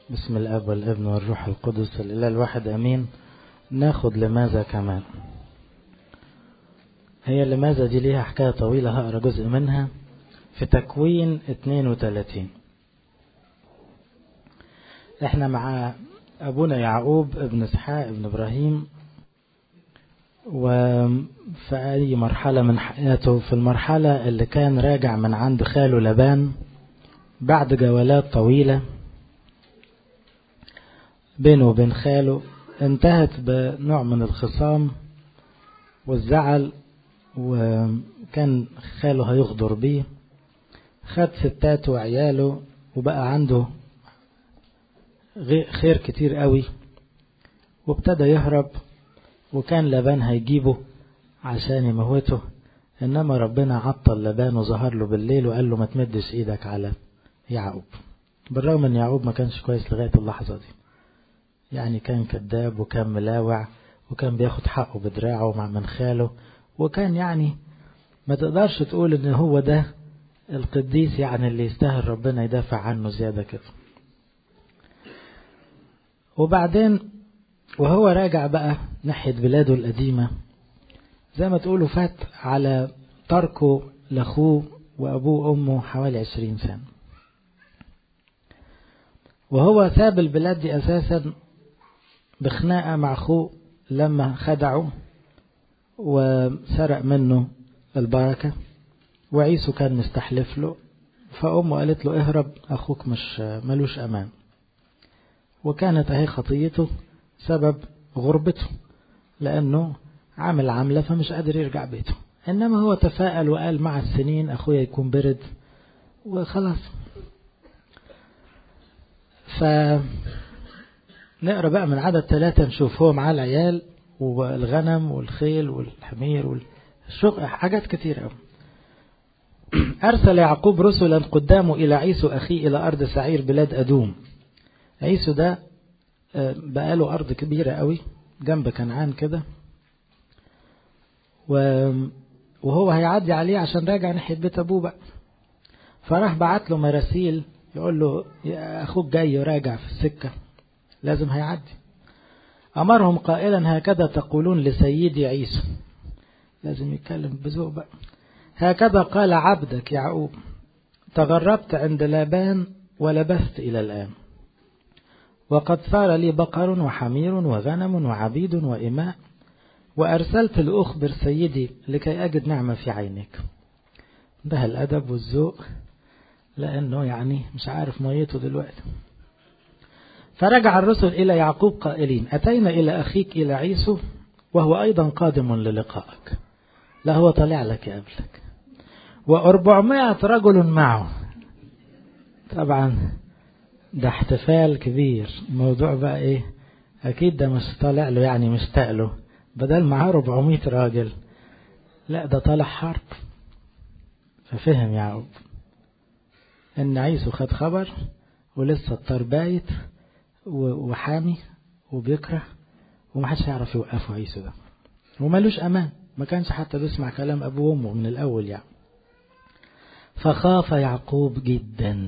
بسم الاب والابن والروح القدس الاله الواحد امين ناخد لماذا كمان هي لماذا دي ليها حكايه طويله هقرا جزء منها في تكوين 32 احنا مع ابونا يعقوب ابن اسحاق ابن ابراهيم وفي أي مرحلة من حياته في المرحلة اللي كان راجع من عند خاله لبان بعد جولات طويلة بينه وبين خاله انتهت بنوع من الخصام والزعل وكان خاله هيغدر بيه خد ستاته وعياله وبقى عنده خير كتير قوي وابتدى يهرب وكان لبان هيجيبه عشان يموته انما ربنا عطل لبان وظهر له بالليل وقال له ما تمدش ايدك على يعقوب بالرغم ان يعقوب ما كانش كويس لغايه اللحظه دي يعني كان كذاب وكان ملاوع وكان بياخد حقه بدراعه مع من خاله وكان يعني ما تقدرش تقول ان هو ده القديس يعني اللي يستاهل ربنا يدافع عنه زياده كده وبعدين وهو راجع بقى ناحية بلاده القديمة زي ما تقولوا فات على تركه لأخوه وأبوه وأمه حوالي عشرين سنة وهو ساب البلاد دي أساسا بخناقة مع أخوه لما خدعه وسرق منه البركة وعيسو كان مستحلف له فأمه قالت له اهرب أخوك مش ملوش أمان وكانت أهي خطيته سبب غربته لأنه عامل عملة فمش قادر يرجع بيته إنما هو تفاءل وقال مع السنين أخويا يكون برد وخلاص ف نقرا بقى من عدد ثلاثة نشوف هو معاه العيال والغنم والخيل والحمير والشق حاجات كتير قوي أرسل يعقوب رسلا قدامه إلى عيسو أخيه إلى أرض سعير بلاد أدوم عيسو ده بقاله أرض كبيرة قوي جنب كنعان كده وهو هيعدي عليه عشان راجع ناحية بيت أبوه بقى فراح بعت له مراسيل يقول له يا أخوك جاي وراجع في السكة لازم هيعدي أمرهم قائلا هكذا تقولون لسيدي عيسو لازم يتكلم بذوق بقى هكذا قال عبدك يعقوب تغربت عند لابان ولبثت إلى الآن وقد صار لي بقر وحمير وغنم وعبيد وإماء وأرسلت لأخبر سيدي لكي أجد نعمة في عينك ده الأدب والذوق لأنه يعني مش عارف ميته دلوقتي فرجع الرسل إلى يعقوب قائلين أتينا إلى أخيك إلى عيسو وهو أيضا قادم للقائك لا هو طالع لك يقابلك وأربعمائة رجل معه طبعا ده احتفال كبير الموضوع بقى ايه اكيد ده مش طالع له يعني مشتاق له بدل معاه 400 راجل لا ده طالع حرب ففهم يعقوب ان عيسو خد خبر ولسه الطار بايت وحامي وبيكره ومحدش هيعرف يوقفه عيسو ده ومالوش امان ما كانش حتى بيسمع كلام ابوه وامه من الاول يعني فخاف يعقوب جدا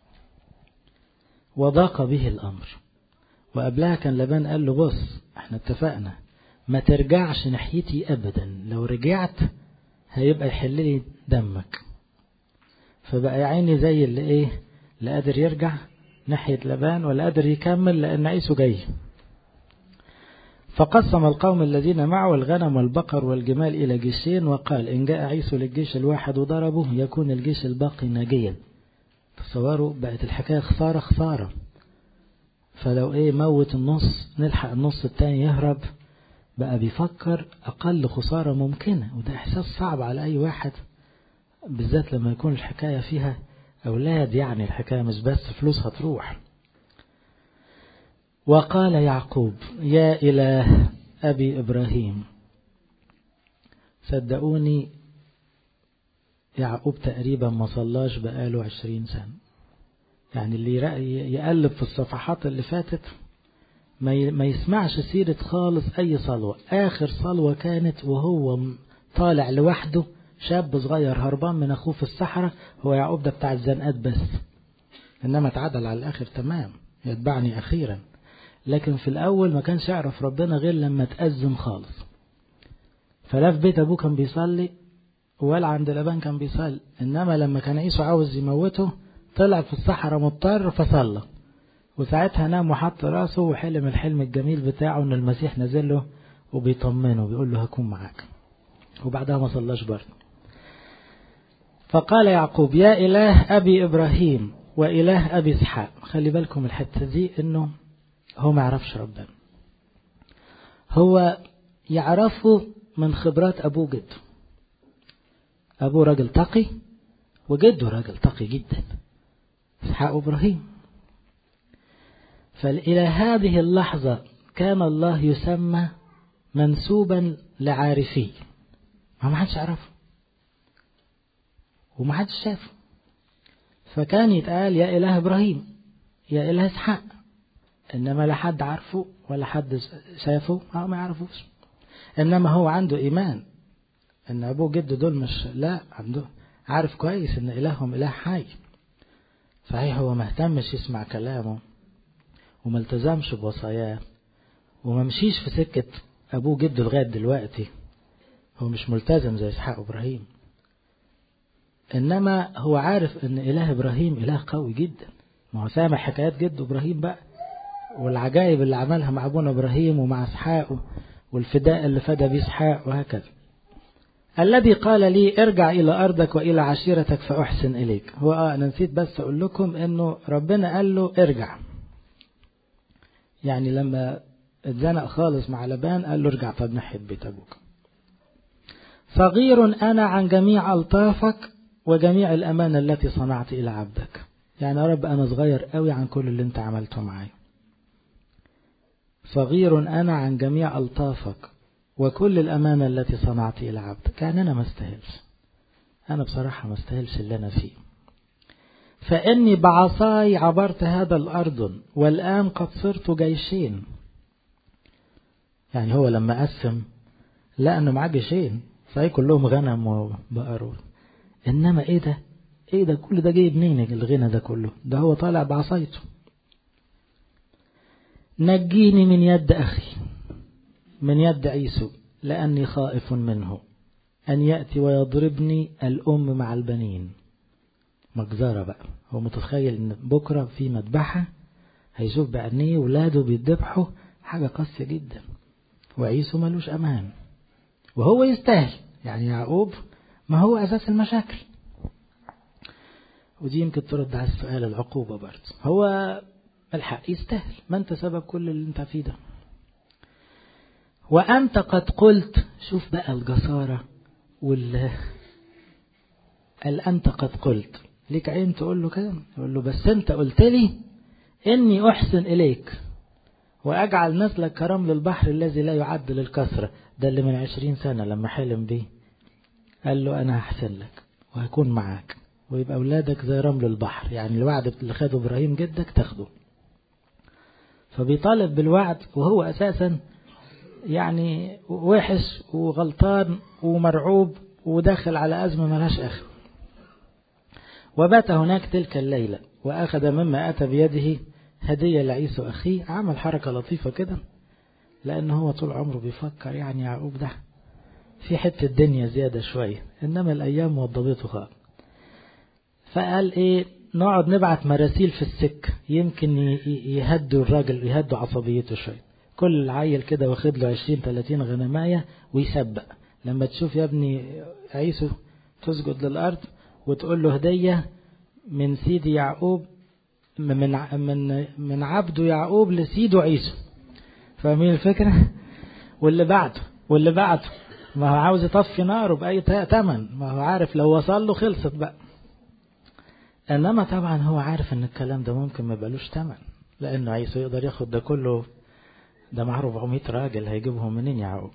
وضاق به الأمر وقبلها كان لبان قال له بص احنا اتفقنا ما ترجعش ناحيتي أبدا لو رجعت هيبقى يحل لي دمك فبقى يا عيني زي اللي ايه لا قادر يرجع ناحية لبان ولا قادر يكمل لأن عيسو جاي فقسم القوم الذين معه الغنم والبقر والجمال إلى جيشين وقال إن جاء عيسو للجيش الواحد وضربه يكون الجيش الباقي ناجيا تصوروا بقت الحكاية خسارة خسارة فلو ايه موت النص نلحق النص التاني يهرب بقى بيفكر أقل خسارة ممكنة وده إحساس صعب على أي واحد بالذات لما يكون الحكاية فيها أولاد يعني الحكاية مش بس فلوس هتروح وقال يعقوب يا إله أبي إبراهيم صدقوني يعقوب تقريبا ما صلاش بقاله عشرين سنة يعني اللي يقلب في الصفحات اللي فاتت ما يسمعش سيرة خالص أي صلوة آخر صلوة كانت وهو طالع لوحده شاب صغير هربان من أخوه في الصحراء هو يعقوب ده بتاع الزنقات بس إنما اتعدل على الآخر تمام يتبعني أخيرا لكن في الأول ما كانش يعرف ربنا غير لما تأزم خالص فلا في بيت أبوه كان بيصلي ولا عند لبان كان بيصلي إنما لما كان عيسو عاوز يموته طلع في الصحراء مضطر فصلى وساعتها نام وحط راسه وحلم الحلم الجميل بتاعه ان المسيح نزل له وبيطمنه بيقول له هكون معاك وبعدها ما صلاش برضه فقال يعقوب يا إله أبي إبراهيم وإله أبي إسحاق خلي بالكم الحتة دي إنه هو ما يعرفش ربنا هو يعرفه من خبرات أبوه جده أبوه راجل تقي وجده راجل تقي جدا إسحاق وإبراهيم فإلى هذه اللحظة كان الله يسمى منسوبا لعارفيه ما حدش عرفه وما حدش شافه فكان يتقال يا إله إبراهيم يا إله إسحاق إنما لا حد عارفه ولا حد شافه أو ما يعرفوش إنما هو عنده إيمان إن أبوه جده دول مش لا عنده عارف كويس إن إلههم إله حي صحيح هو ما اهتمش يسمع كلامه وما التزمش بوصاياه وما مشيش في سكة أبوه جده لغاية دلوقتي هو مش ملتزم زي إسحاق وإبراهيم إنما هو عارف إن إله إبراهيم إله قوي جدا ما هو سامع حكايات جده إبراهيم بقى والعجائب اللي عملها مع أبونا إبراهيم ومع إسحاق والفداء اللي فدى بيه إسحاق وهكذا الذي قال لي ارجع إلى أرضك وإلى عشيرتك فأحسن إليك هو آه أنا نسيت بس أقول لكم إنه ربنا قال له ارجع يعني لما اتزنق خالص مع لبان قال له ارجع طب ناحية بيت أبوك صغير أنا عن جميع ألطافك وجميع الأمانة التي صنعت إلى عبدك يعني يا رب أنا صغير قوي عن كل اللي أنت عملته معايا صغير أنا عن جميع ألطافك وكل الأمانة التي صنعت إلى عبدك يعني أنا ما استاهلش أنا بصراحة ما استاهلش اللي أنا فيه فإني بعصاي عبرت هذا الأرض والآن قد صرت جيشين يعني هو لما قسم لقى أنه معاه جيشين صحيح كلهم غنم وبقر إنما إيه ده إيه ده كل ده جاي منين الغنى ده كله ده هو طالع بعصايته نجيني من يد أخي من يد عيسو لأني خائف منه أن يأتي ويضربني الأم مع البنين مجزرة بقى هو متخيل ان بكرة في مذبحة هيشوف بعينيه ولاده بيذبحوا حاجة قاسية جدا وعيسو ملوش أمان وهو يستاهل يعني يعقوب ما هو أساس المشاكل ودي يمكن ترد على السؤال العقوبة برضه هو الحق يستاهل ما أنت سبب كل اللي أنت فيه ده وأنت قد قلت شوف بقى الجسارة وال قال أنت قد قلت ليك عين تقول له كده يقول له بس أنت قلت لي إني أحسن إليك وأجعل نسلك كرمل البحر الذي لا يعد للكسرة ده اللي من عشرين سنة لما حلم بيه قال له أنا هحسن لك وهكون معاك ويبقى أولادك زي رمل البحر يعني الوعد اللي خده إبراهيم جدك تاخده فبيطالب بالوعد وهو أساسا يعني وحش وغلطان ومرعوب وداخل على أزمة ملهاش آخر وبات هناك تلك الليلة وأخذ مما أتى بيده هدية لعيسو أخيه عمل حركة لطيفة كده لأن هو طول عمره بيفكر يعني يعقوب ده في حتة الدنيا زيادة شوية إنما الأيام وضبته خالص فقال إيه نقعد نبعت مراسيل في السكة يمكن يهدوا الراجل يهدوا عصبيته شوية كل عيل كده واخد له 20 30 غنماية ويسبق لما تشوف يا ابني عيسو تسجد للأرض وتقول له هدية من سيدي يعقوب من من من عبده يعقوب لسيده عيسو فاهمين الفكرة واللي بعده واللي بعده ما هو عاوز يطفي ناره بأي تمن ما هو عارف لو وصل له خلصت بقى انما طبعا هو عارف ان الكلام ده ممكن ما يبقالوش تمن لانه عيسو يقدر ياخد ده كله ده معاه 400 راجل هيجيبهم منين يعقوب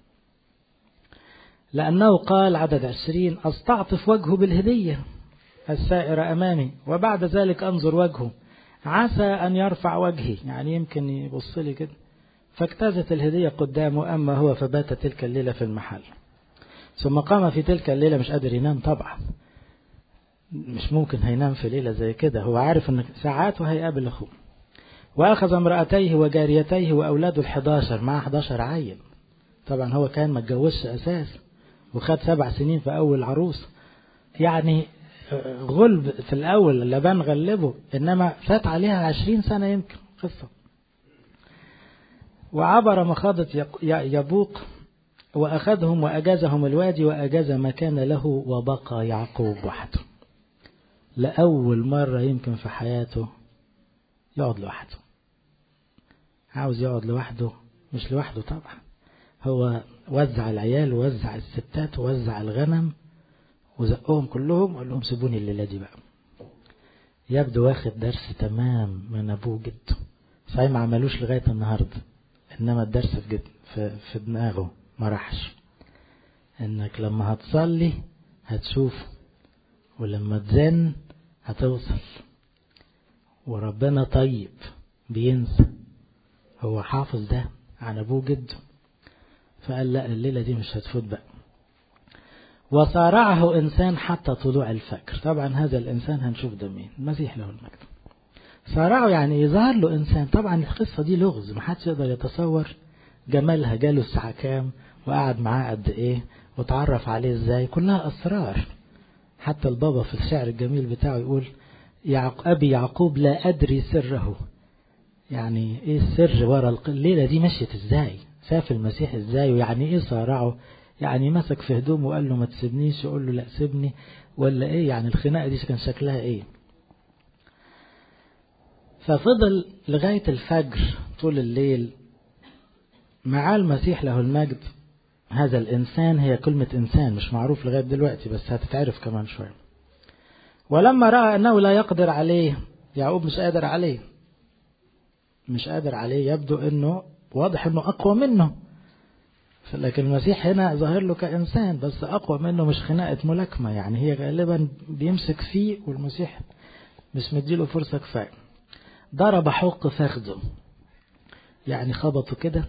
لأنه قال عدد عشرين أستعطف وجهه بالهدية السائرة أمامي وبعد ذلك أنظر وجهه عسى أن يرفع وجهي يعني يمكن يبص لي كده فاجتازت الهدية قدامه أما هو فبات تلك الليلة في المحل ثم قام في تلك الليلة مش قادر ينام طبعا مش ممكن هينام في ليلة زي كده هو عارف ان ساعات وهيقابل أخوه وأخذ امرأتيه وجاريتيه وأولاده الحداشر مع 11 عيل طبعا هو كان ما اتجوزش أساس وخد سبع سنين في أول عروس يعني غلب في الأول لبان غلبه إنما فات عليها عشرين سنة يمكن قصة وعبر مخاضة يبوق وأخذهم وأجازهم الوادي وأجاز ما كان له وبقى يعقوب وحده لأول مرة يمكن في حياته يقعد لوحده عاوز يقعد لوحده مش لوحده طبعا هو وزع العيال ووزع الستات ووزع الغنم وزقهم كلهم وقال لهم سيبوني الليلة دي بقى يبدو واخد درس تمام من أبوه جده صحيح ما عملوش لغاية النهاردة إنما الدرس في, جد في, في دماغه ما راحش إنك لما هتصلي هتشوف ولما تزن هتوصل وربنا طيب بينسى هو حافظ ده عن أبوه جده فقال لا الليلة دي مش هتفوت بقى وصارعه إنسان حتى طلوع الفجر طبعا هذا الإنسان هنشوف ده مين المسيح له المجد صارعه يعني يظهر له إنسان طبعا القصة دي لغز محدش يقدر يتصور جمالها جاله الساعة كام وقعد معاه قد إيه وتعرف عليه إزاي كلها أسرار حتى البابا في الشعر الجميل بتاعه يقول يعق أبي يعقوب لا أدري سره يعني إيه السر ورا الليلة دي مشيت إزاي شاف المسيح إزاي ويعني إيه صارعه يعني مسك في هدومه وقال له ما تسيبنيش يقول له لا سيبني ولا ايه يعني الخناقه دي كان شكلها ايه ففضل لغايه الفجر طول الليل مع المسيح له المجد هذا الانسان هي كلمه انسان مش معروف لغايه دلوقتي بس هتتعرف كمان شويه ولما راى انه لا يقدر عليه يعقوب مش قادر عليه مش قادر عليه يبدو انه واضح انه اقوى منه لكن المسيح هنا ظاهر له كإنسان بس أقوى منه مش خناقة ملاكمة يعني هي غالبا بيمسك فيه والمسيح مش مديله فرصة كفاية ضرب حق فخذه يعني خبطه كده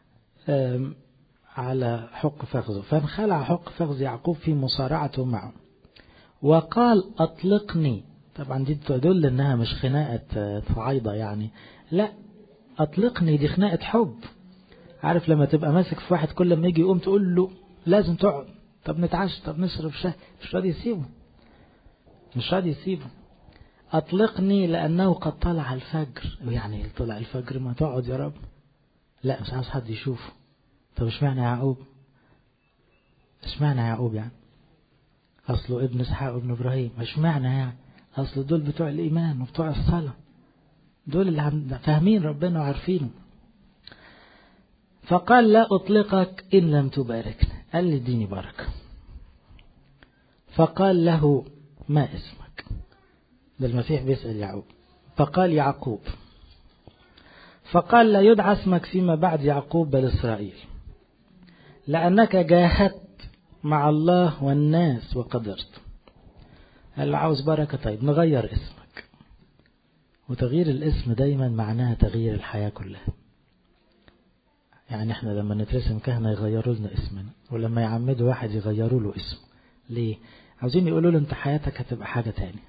على حق فخذه فانخلع حق فخذ يعقوب في مصارعته معه وقال أطلقني طبعا دي تدل انها مش خناقة صعيدة يعني لا أطلقني دي خناقة حب عارف لما تبقى ماسك في واحد كل ما يجي يقوم تقول له لازم تقعد طب نتعشى طب نشرب شاي مش راضي يسيبه مش راضي يسيبه أطلقني لأنه قد طلع الفجر يعني طلع الفجر ما تقعد يا رب لا مش عاوز حد يشوفه طب اشمعنى يعقوب اشمعنى يعقوب يعني أصله ابن إسحاق وابن إبراهيم اشمعنى يعني أصل دول بتوع الإيمان وبتوع الصلاة دول اللي فاهمين ربنا وعارفينه فقال لا أطلقك إن لم تباركني قال لي اديني بركة فقال له ما اسمك ده المسيح بيسأل يعقوب فقال يعقوب فقال لا يدعى اسمك فيما بعد يعقوب بل إسرائيل لأنك جاهدت مع الله والناس وقدرت قال له عاوز بركة طيب نغير اسمك وتغيير الاسم دايما معناها تغيير الحياة كلها يعني احنا لما نترسم كهنة يغيروا لنا اسمنا ولما يعمدوا واحد يغيروا له اسمه ليه عاوزين يقولوا له انت حياتك هتبقى حاجة تاني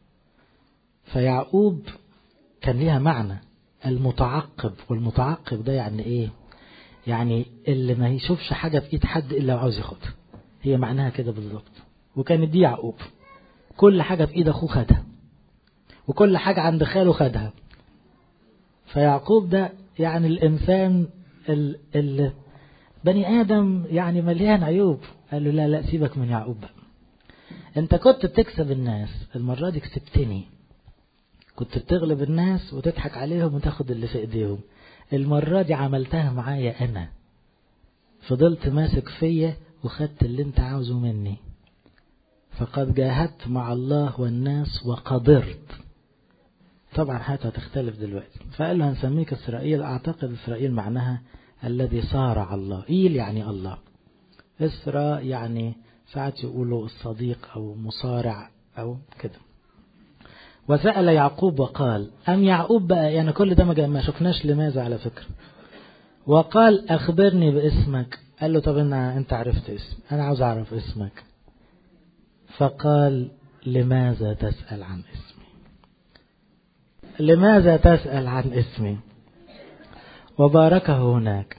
فيعقوب كان ليها معنى المتعقب والمتعقب ده يعني ايه يعني اللي ما يشوفش حاجة في ايد حد الا وعاوز ياخدها هي معناها كده بالظبط وكانت دي يعقوب كل حاجة في ايد اخوه خدها وكل حاجة عند خاله خدها فيعقوب ده يعني الانسان ال ال بني آدم يعني مليان عيوب قال له لا لا سيبك من يعقوب بقى انت كنت بتكسب الناس المرة دي كسبتني كنت بتغلب الناس وتضحك عليهم وتاخد اللي في ايديهم المرة دي عملتها معايا انا فضلت ماسك فيا وخدت اللي انت عاوزه مني فقد جاهدت مع الله والناس وقدرت طبعا حياتها تختلف دلوقتي فقال له هنسميك إسرائيل أعتقد إسرائيل معناها الذي صارع الله إيل يعني الله إسرا يعني ساعات يقولوا الصديق أو مصارع أو كده وسأل يعقوب وقال أم يعقوب بقى يعني كل ده ما شفناش لماذا على فكرة وقال أخبرني باسمك قال له طب أنا أنت عرفت اسم أنا عاوز أعرف اسمك فقال لماذا تسأل عن اسمي لماذا تسأل عن اسمي وباركه هناك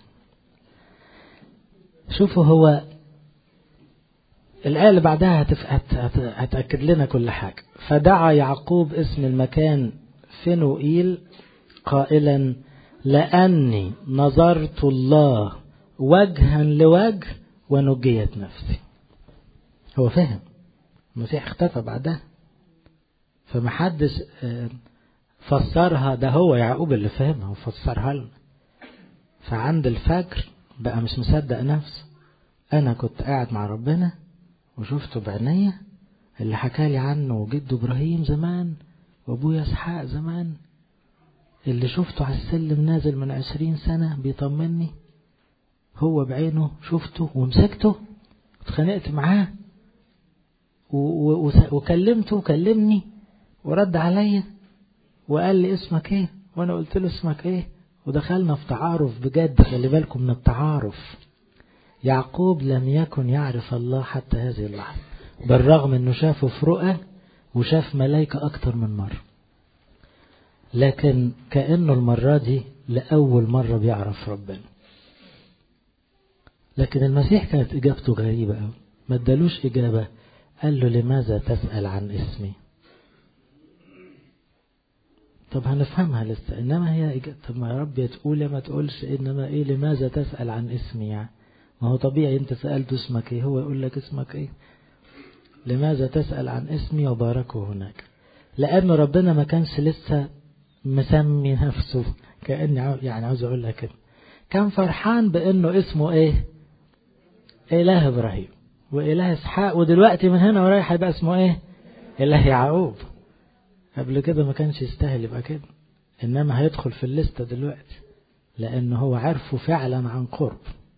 شوفوا هو الآية اللي بعدها هتف... هت... هت... هتأكد لنا كل حاجة فدعا يعقوب اسم المكان فنوئيل قائلا لأني نظرت الله وجها لوجه ونجيت نفسي هو فهم المسيح اختفى بعدها فمحدش فسرها ده هو يعقوب اللي فهمها وفسرها لنا فعند الفجر بقى مش مصدق نفسه انا كنت قاعد مع ربنا وشفته بعينيا اللي حكالي عنه جده ابراهيم زمان وابويا اسحاق زمان اللي شفته على السلم نازل من عشرين سنة بيطمني هو بعينه شفته ومسكته اتخانقت معاه وكلمته وكلمني ورد عليا وقال لي اسمك ايه وانا قلت له اسمك ايه ودخلنا في تعارف بجد خلي بالكم من التعارف يعقوب لم يكن يعرف الله حتى هذه اللحظة بالرغم انه شافه في رؤى وشاف ملايكة اكتر من مرة لكن كأنه المرة دي لأول مرة بيعرف ربنا لكن المسيح كانت إجابته غريبة أوي ما ادالوش إجابة قال له لماذا تسأل عن اسمي طب هنفهمها لسه إنما هي إجابة طب ما يا رب تقول يا ما تقولش إنما إيه لماذا تسأل عن اسمي يعني ما هو طبيعي أنت سألته اسمك إيه هو يقول لك اسمك إيه لماذا تسأل عن اسمي وباركه هناك لأن ربنا ما كانش لسه مسمي نفسه كأني يعني عاوز أقول لك كده كان فرحان بأنه اسمه إيه إله إبراهيم وإله إسحاق ودلوقتي من هنا ورايح هيبقى اسمه إيه إله يعقوب قبل كده ما كانش يستاهل يبقى كده إنما هيدخل في الليستة دلوقتي لأنه هو عرفه فعلا عن قرب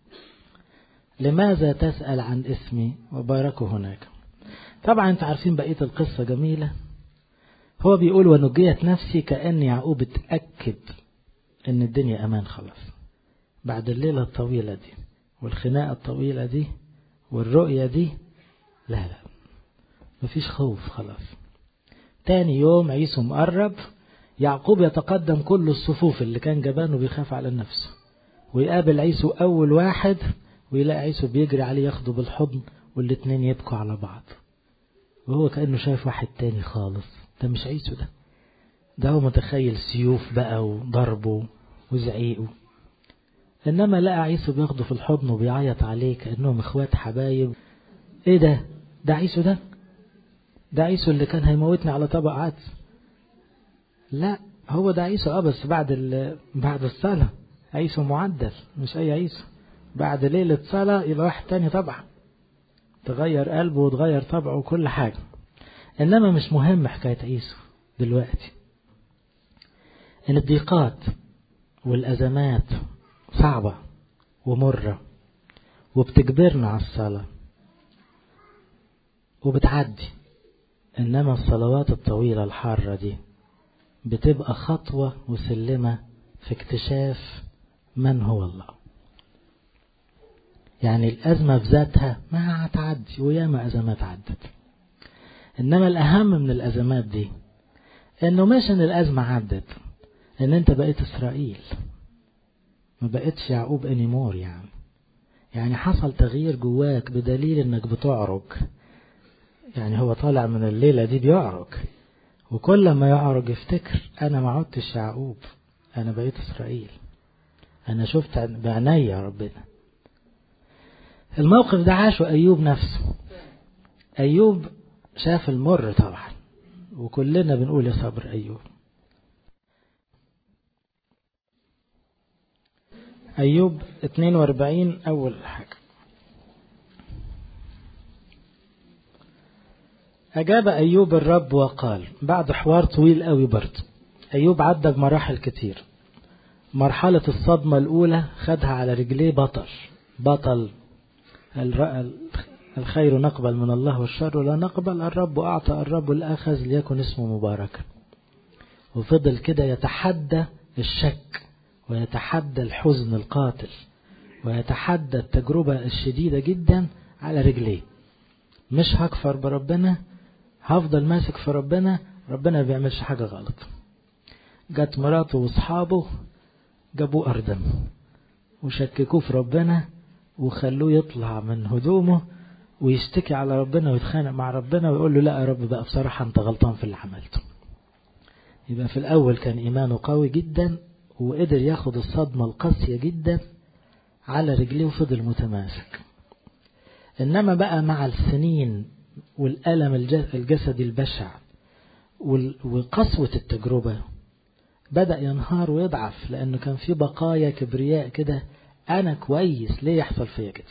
لماذا تسأل عن اسمي وباركه هناك طبعا انتوا عارفين بقية القصة جميلة هو بيقول ونجيت نفسي كأن يعقوب اتأكد ان الدنيا امان خلاص بعد الليلة الطويلة دي والخناقة الطويلة دي والرؤية دي لا لا مفيش خوف خلاص تاني يوم عيسو مقرب يعقوب يتقدم كل الصفوف اللي كان جبانه بيخاف على نفسه ويقابل عيسو أول واحد ويلاقي عيسو بيجري عليه ياخده بالحضن والاتنين يبكوا على بعض وهو كأنه شايف واحد تاني خالص ده مش عيسو ده ده هو متخيل سيوف بقى وضربه وزعيقه إنما لقى عيسو بياخده في الحضن وبيعيط عليه كأنهم إخوات حبايب إيه ده ده عيسو ده ده عيسو اللي كان هيموتني على طبق عدس لا هو ده عيسو اه بس بعد بعد الصلاة عيسو معدل مش أي عيسو بعد ليلة صلاة يبقى واحد تاني طبعا تغير قلبه وتغير طبعه وكل حاجة إنما مش مهم حكاية عيسو دلوقتي إن الضيقات والأزمات صعبة ومرة وبتجبرنا على الصلاة وبتعدي إنما الصلوات الطويلة الحارة دي بتبقى خطوة وسلمة في اكتشاف من هو الله يعني الأزمة في ذاتها ما هتعدي وياما أزمات عدت إنما الأهم من الأزمات دي إنه مش إن الأزمة عدت إن أنت بقيت إسرائيل ما بقتش يعقوب انيمور يعني يعني حصل تغيير جواك بدليل إنك بتعرج يعني هو طالع من الليلة دي بيعرج وكل ما يعرج يفتكر أنا ما عدتش يعقوب أنا بقيت إسرائيل أنا شفت بعيني ربنا الموقف ده عاشه أيوب نفسه أيوب شاف المر طبعا وكلنا بنقول يا صبر أيوب أيوب 42 أول حاجة أجاب أيوب الرب وقال بعد حوار طويل قوي برضه أيوب عدى بمراحل كتير مرحلة الصدمة الأولى خدها على رجليه بطل بطل الخير نقبل من الله والشر لا نقبل الرب أعطى الرب الأخذ ليكن اسمه مباركا وفضل كده يتحدى الشك ويتحدى الحزن القاتل ويتحدى التجربة الشديدة جدا على رجليه مش هكفر بربنا هفضل ماسك في ربنا ربنا ما بيعملش حاجة غلط جت مراته واصحابه جابوه أردم وشككوه في ربنا وخلوه يطلع من هدومه ويشتكي على ربنا ويتخانق مع ربنا ويقول له لا يا رب بقى بصراحة أنت غلطان في اللي عملته يبقى في الأول كان إيمانه قوي جدا وقدر ياخد الصدمة القاسية جدا على رجليه وفضل متماسك إنما بقى مع السنين والألم الجسدي البشع وقسوة التجربة بدأ ينهار ويضعف لأنه كان في بقايا كبرياء كده أنا كويس ليه يحصل فيا كده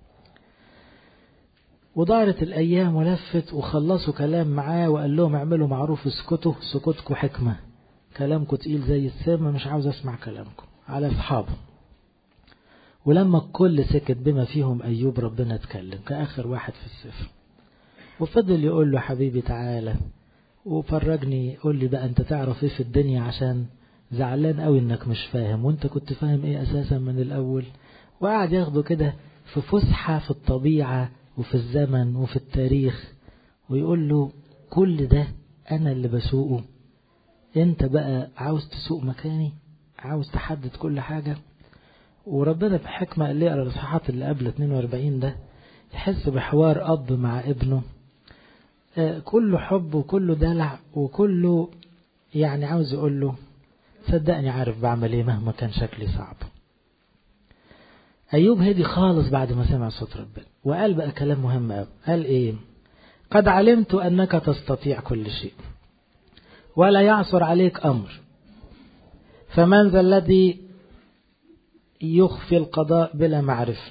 ودارت الأيام ولفت وخلصوا كلام معاه وقال لهم اعملوا معروف اسكتوا سكوتكم حكمة كلامكم تقيل زي السم مش عاوز اسمع كلامكم على أصحابه ولما الكل سكت بما فيهم أيوب ربنا اتكلم كآخر واحد في السفر وفضل يقول له حبيبي تعالى وفرجني قول لي بقى انت تعرف ايه في الدنيا عشان زعلان قوي انك مش فاهم وانت كنت فاهم ايه اساسا من الاول وقعد ياخده كده في فسحة في الطبيعة وفي الزمن وفي التاريخ ويقول له كل ده انا اللي بسوقه انت بقى عاوز تسوق مكاني عاوز تحدد كل حاجة وربنا بحكمة اللي يقرأ الإصحاحات اللي قبل 42 ده يحس بحوار أب مع ابنه كله حب وكله دلع وكله يعني عاوز يقول له صدقني عارف بعمل ايه مهما كان شكلي صعب أيوب هدي خالص بعد ما سمع صوت ربنا وقال بقى كلام مهم قوي قال ايه قد علمت أنك تستطيع كل شيء ولا يعثر عليك أمر فمن ذا الذي يخفي القضاء بلا معرفة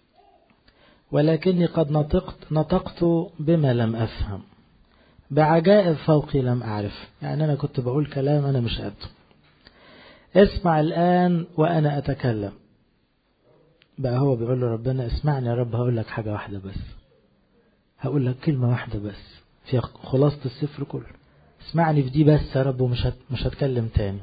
ولكني قد نطقت نطقت بما لم أفهم بعجائب فوقي لم أعرف يعني أنا كنت بقول كلام أنا مش قده اسمع الآن وأنا أتكلم بقى هو بيقول له ربنا اسمعني يا رب هقول لك حاجة واحدة بس هقول لك كلمة واحدة بس في خلاصة السفر كله اسمعني في دي بس يا رب ومش هت... مش هتكلم تاني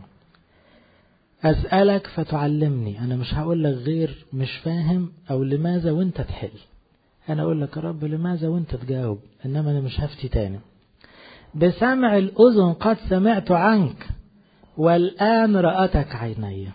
أسألك فتعلمني أنا مش هقول لك غير مش فاهم أو لماذا وأنت تحل أنا أقول لك يا رب لماذا وأنت تجاوب إنما أنا مش هفتي تاني بسمع الأذن قد سمعت عنك والآن رأتك عيني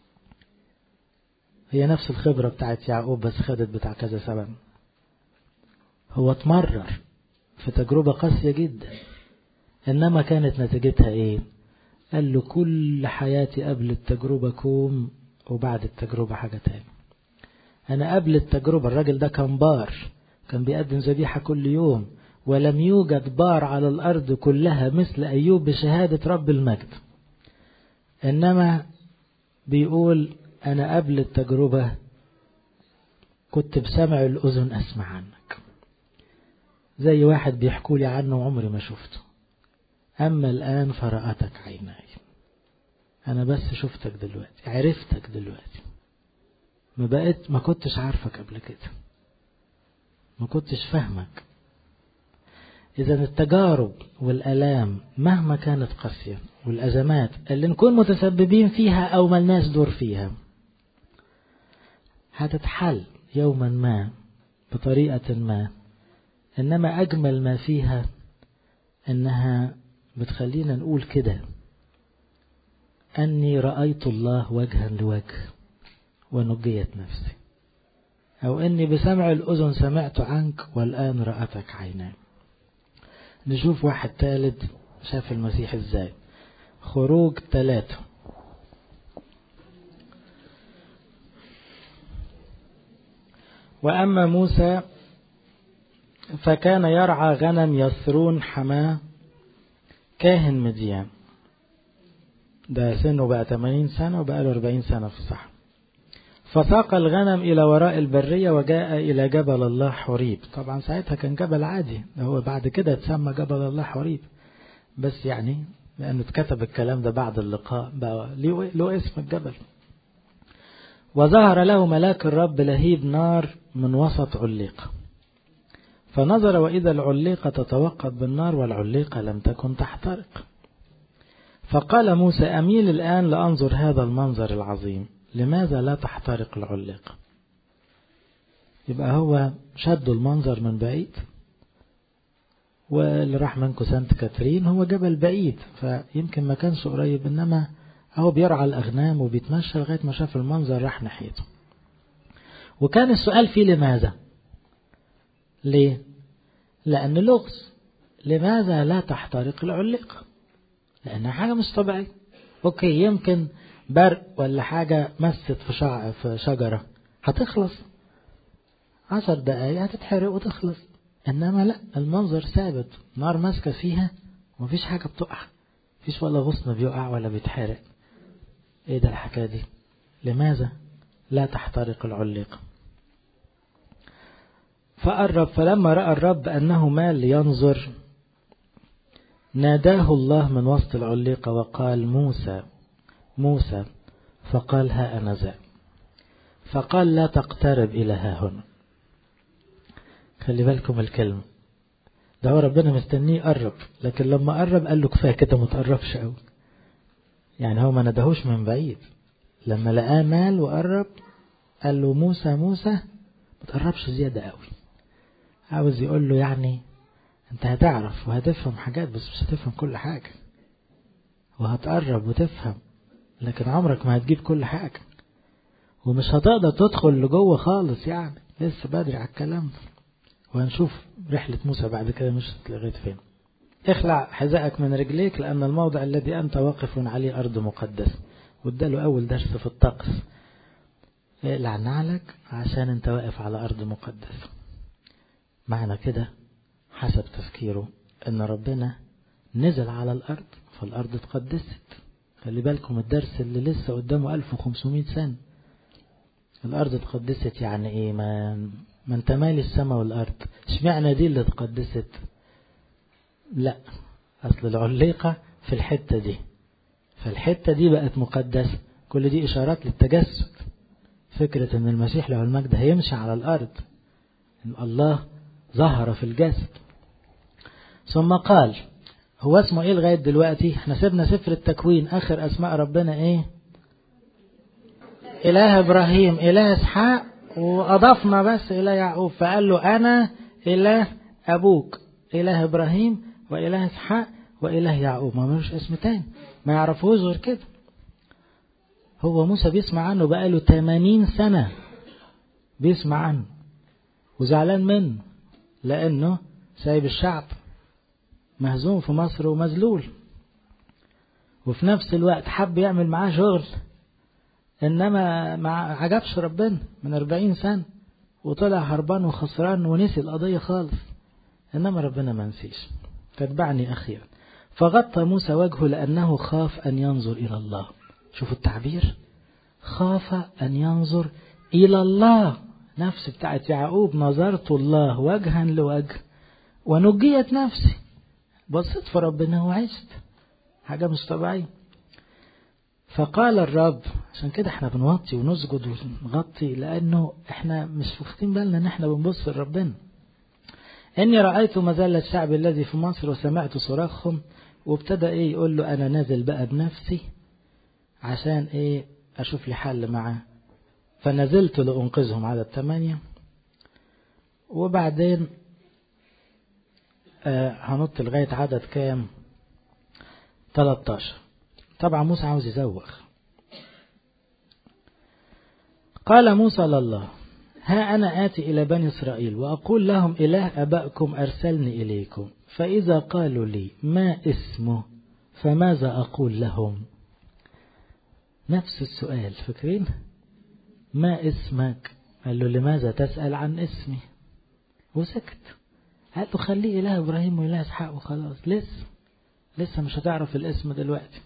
هي نفس الخبرة بتاعت يعقوب بس خدت بتاع كذا سبب هو اتمرر في تجربة قاسية جدا إنما كانت نتيجتها إيه قال له كل حياتي قبل التجربة كوم وبعد التجربة حاجة تاني أنا قبل التجربة الراجل ده كان بار كان بيقدم ذبيحة كل يوم ولم يوجد بار على الأرض كلها مثل أيوب بشهادة رب المجد إنما بيقول أنا قبل التجربة كنت بسمع الأذن أسمع عنك زي واحد بيحكوا لي عنه عمري ما شفته أما الآن فرأتك عيناي أنا بس شفتك دلوقتي عرفتك دلوقتي ما بقيت ما كنتش عارفك قبل كده ما كنتش فاهمك إذا التجارب والألام مهما كانت قاسية والأزمات اللي نكون متسببين فيها أو ملناش دور فيها هتتحل يوما ما بطريقة ما إنما أجمل ما فيها إنها بتخلينا نقول كده أني رأيت الله وجها لوجه ونجيت نفسي أو أني بسمع الأذن سمعت عنك والآن رأتك عيناي نشوف واحد ثالث شاف المسيح ازاي خروج ثلاثة وأما موسى فكان يرعى غنم يسرون حماه كاهن مديان ده سنه بقى 80 سنة وبقى له 40 سنة في الصحراء فساق الغنم إلى وراء البرية وجاء إلى جبل الله حريب طبعا ساعتها كان جبل عادي ده هو بعد كده اتسمى جبل الله حريب بس يعني لأنه اتكتب الكلام ده بعد اللقاء بقى له اسم الجبل وظهر له ملاك الرب لهيب نار من وسط عليقة فنظر وإذا العليقة تتوقد بالنار والعليقة لم تكن تحترق فقال موسى أميل الآن لأنظر هذا المنظر العظيم لماذا لا تحترق العليقة يبقى هو شد المنظر من بعيد واللي راح منكم سانت كاترين هو جبل بعيد فيمكن ما كانش قريب إنما هو بيرعى الأغنام وبيتمشى لغاية ما شاف المنظر راح ناحيته وكان السؤال فيه لماذا ليه لأن لغز لماذا لا تحترق العليقة لأنها حاجة مش طبيعية أوكي يمكن برق ولا حاجة مست في, شع... في شجرة هتخلص عشر دقايق هتتحرق وتخلص إنما لا المنظر ثابت نار ماسكة فيها ومفيش حاجة بتقع مفيش ولا غصن بيقع ولا بيتحرق ايه ده الحكاية دي لماذا لا تحترق العليقة فقرب فلما رأى الرب أنه مال لينظر ناداه الله من وسط العليقة وقال موسى موسى فقال ها أنا ذا فقال لا تقترب إلى ها هنا خلي بالكم الكلمة ده هو ربنا مستنيه يقرب لكن لما قرب قال له كفاية كده ما تقربش قوي يعني هو ما ندهوش من بعيد لما لقاه مال وقرب قال له موسى موسى ما تقربش زيادة قوي عاوز يقول له يعني انت هتعرف وهتفهم حاجات بس مش هتفهم كل حاجة وهتقرب وتفهم لكن عمرك ما هتجيب كل حاجة ومش هتقدر تدخل لجوه خالص يعني لسه بدري على الكلام ده وهنشوف رحلة موسى بعد كده مش لغاية فين اخلع حذائك من رجليك لأن الموضع الذي أنت واقف عليه أرض مقدسة واداله أول درس في الطقس اقلع نعلك عشان انت واقف على أرض مقدسة معنى كده حسب تفكيره ان ربنا نزل على الأرض فالأرض اتقدست خلي بالكم الدرس اللي لسه قدامه 1500 سنة الأرض اتقدست يعني ايه ما, ما انت مالي السماء والأرض اشمعنى دي اللي اتقدست لا أصل العليقة في الحتة دي فالحتة دي بقت مقدسة كل دي إشارات للتجسد فكرة أن المسيح له المجد هيمشي على الأرض إن الله ظهر في الجسد ثم قال هو اسمه ايه لغاية دلوقتي احنا سيبنا سفر التكوين اخر اسماء ربنا ايه اله ابراهيم اله اسحاق واضفنا بس الى يعقوب فقال له انا اله ابوك اله ابراهيم واله اسحاق واله يعقوب ما ملوش اسم تاني ما يعرفوش غير كده هو موسى بيسمع عنه بقاله 80 سنة بيسمع عنه وزعلان منه لأنه سايب الشعب مهزوم في مصر ومذلول وفي نفس الوقت حب يعمل معاه شغل إنما ما عجبش ربنا من 40 سنة وطلع هربان وخسران ونسي القضية خالص إنما ربنا ما نسيش تتبعني أخيرا فغطى موسى وجهه لأنه خاف أن ينظر إلى الله شوفوا التعبير خاف أن ينظر إلى الله نفس بتاعت يعقوب نظرت الله وجها لوجه ونجيت نفسي بصيت في ربنا وعشت حاجة مش طبيعية فقال الرب عشان كده احنا بنوطي ونسجد ونغطي لأنه احنا مش واخدين بالنا ان احنا بنبص لربنا إني رأيت مزال الشعب الذي في مصر وسمعت صراخهم وابتدى ايه يقول له أنا نازل بقى بنفسي عشان ايه أشوف لي حل معاه فنزلت لأنقذهم على الثمانية وبعدين آه هنط لغاية عدد كام 13 طبعا موسى عاوز يزوغ قال موسى لله ها أنا آتي إلى بني إسرائيل وأقول لهم إله أبائكم أرسلني إليكم فإذا قالوا لي ما اسمه فماذا أقول لهم نفس السؤال فاكرين ما اسمك قال له لماذا تسأل عن اسمي وسكت قال له خليه إله إبراهيم وإله إسحاق وخلاص لسه لسه مش هتعرف الاسم دلوقتي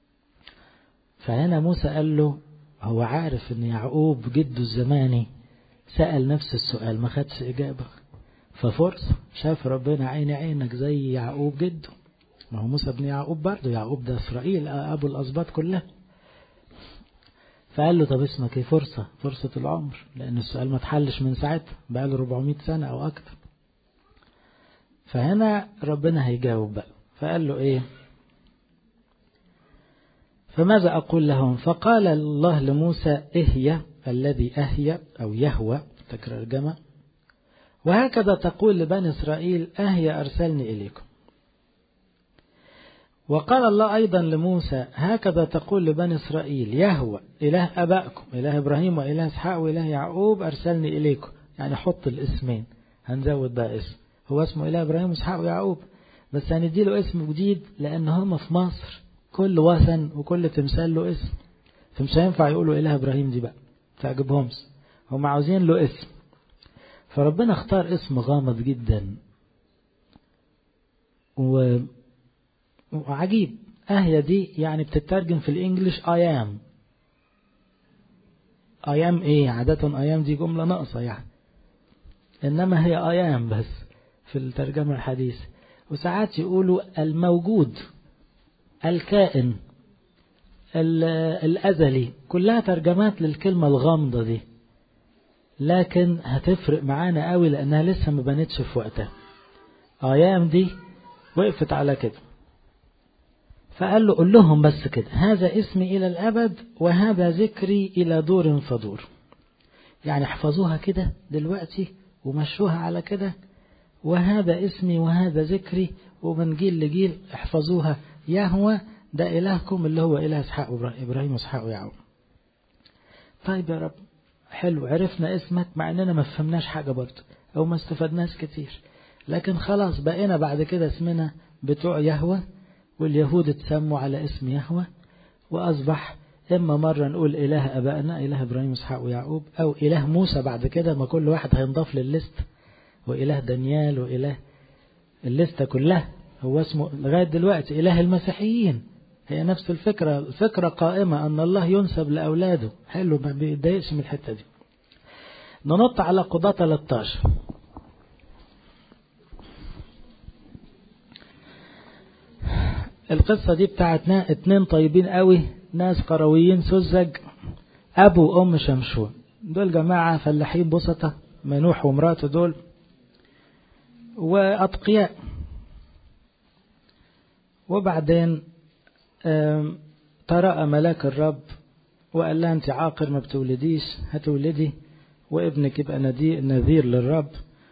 فهنا موسى قال له هو عارف ان يعقوب جده الزماني سأل نفس السؤال ما خدش إجابة ففرصة شاف ربنا عيني عينك زي يعقوب جده ما هو موسى ابن يعقوب برضه يعقوب ده إسرائيل أبو الأسباط كلها فقال له طب اسمك ايه فرصة فرصة العمر لأن السؤال ما اتحلش من ساعتها بقى له 400 سنة أو أكتر فهنا ربنا هيجاوب بقى فقال له ايه فماذا أقول لهم فقال الله لموسى اهي الذي أهي أو يهوى تكرر جمع وهكذا تقول لبني إسرائيل أهي أرسلني إليكم وقال الله أيضا لموسى هكذا تقول لبني إسرائيل يهوى إله أبائكم إله إبراهيم وإله إسحاق وإله يعقوب أرسلني إليكم يعني حط الاسمين هنزود بقى اسم هو اسمه إله إبراهيم وإسحاق ويعقوب بس هنديله اسم جديد لأن هم في مصر كل وثن وكل تمثال له اسم فمش هينفع يقولوا إله إبراهيم دي بقى تعجبهمش هم عاوزين له اسم فربنا اختار اسم غامض جدا و... وعجيب أهي دي يعني بتترجم في الإنجليش I am I am إيه عادة I am دي جملة ناقصة يعني إنما هي I am بس في الترجمة الحديثة وساعات يقولوا الموجود الكائن الأزلي كلها ترجمات للكلمة الغامضة دي لكن هتفرق معانا قوي لأنها لسه ما بنتش في وقتها أيام دي وقفت على كده فقال له قل لهم بس كده هذا اسمي إلى الأبد وهذا ذكري إلى دور فدور يعني احفظوها كده دلوقتي ومشوها على كده وهذا اسمي وهذا ذكري ومن جيل لجيل احفظوها يهوى ده إلهكم اللي هو إله إسحاق إبراهيم وإسحاق ويعقوب طيب يا رب حلو عرفنا اسمك مع اننا ما فهمناش حاجة برضه او ما استفدناش كتير لكن خلاص بقينا بعد كده اسمنا بتوع يهوى واليهود اتسموا على اسم يهوى واصبح اما مرة نقول اله ابائنا اله ابراهيم واسحاق ويعقوب او اله موسى بعد كده ما كل واحد هينضاف للليست واله دانيال واله الليستة كلها هو اسمه لغاية دلوقتي اله المسيحيين هي نفس الفكرة الفكرة قائمة أن الله ينسب لأولاده حلو ما بيتضايقش من الحتة دي ننط على قضاة 13 القصة دي بتاعتنا اتنين طيبين قوي ناس قرويين سذج أبو وأم شمشون دول جماعة فلاحين بسطة منوح ومراته دول وأتقياء وبعدين ترأى ملاك الرب وقال لها أنت عاقر ما بتولديش هتولدي وابنك يبقى نذير للرب